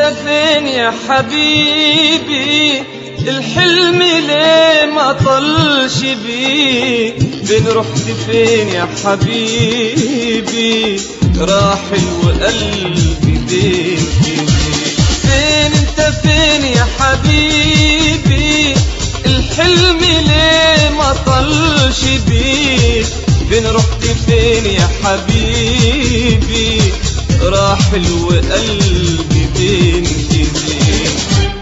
انت فين يا حبيبي الحلم ليه ما طلش بيك فين رحت فين يا حبيبي راحل وقلبي بين ايديك فين انت فين يا حبيبي الحلم ليه ما طلش بيك فين رحت فين يا حبيبي راحل وقلبي بين ايديك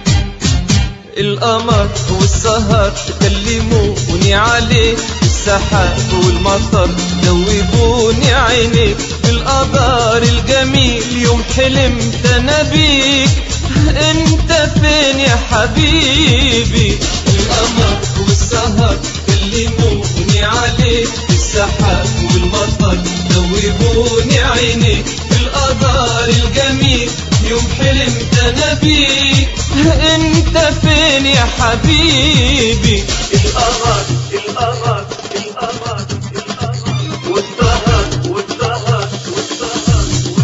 القمر والسهر كلموني عليك السحاب والمطر دوبوني عينيك القدر الجميل يوم حلمت انا بيك انت فين يا حبيبي القمر والسهر كلموني عليك السحاب والمطر دوبوني عينيك القدر الجميل يوم حلمت انا بيك انت فين يا حبيبي القمر القمر القمر القمر والسهر والسهر والسهر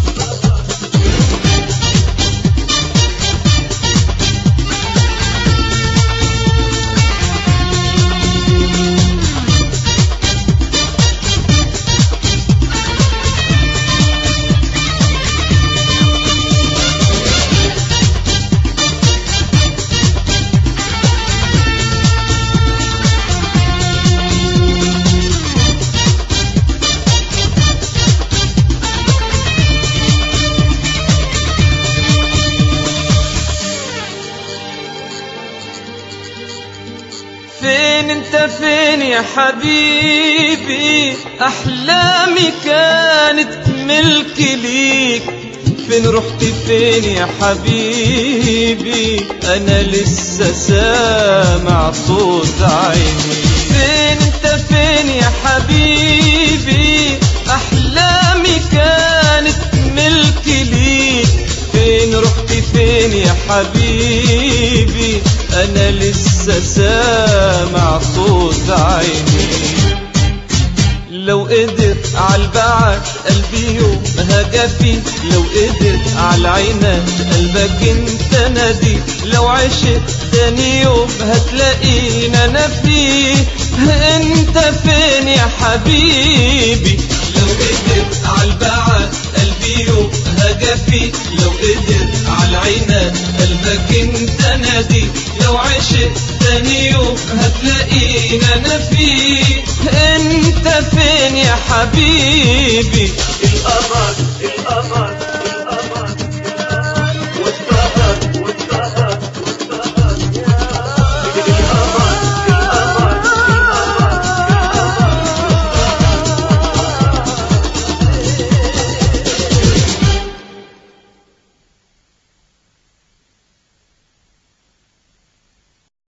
فين انت فين يا حبيبي احلامي كانت ملك ليك فين رحت فين يا حبيبي انا لسه سامع صوت عيني فين انت فين يا حبيبي احلامي كانت ملك ليك فين رحت فين يا حبيبي انا لسه سامع صوت عيني لو قدرت عالبعد قلبي يوم هجفي لو قدرت عالعينات قلبك انت نادي لو عشت تاني يوم هتلاقينا انا فيه انت فين يا حبيبي لو قدرت عالبعد قلبي يوم هجفي لو قدرت عالعينات قلبك انت نادي لو عشت تاني يوم هتلاقينا انا فيه انت فين يا حبيبي القمر القمر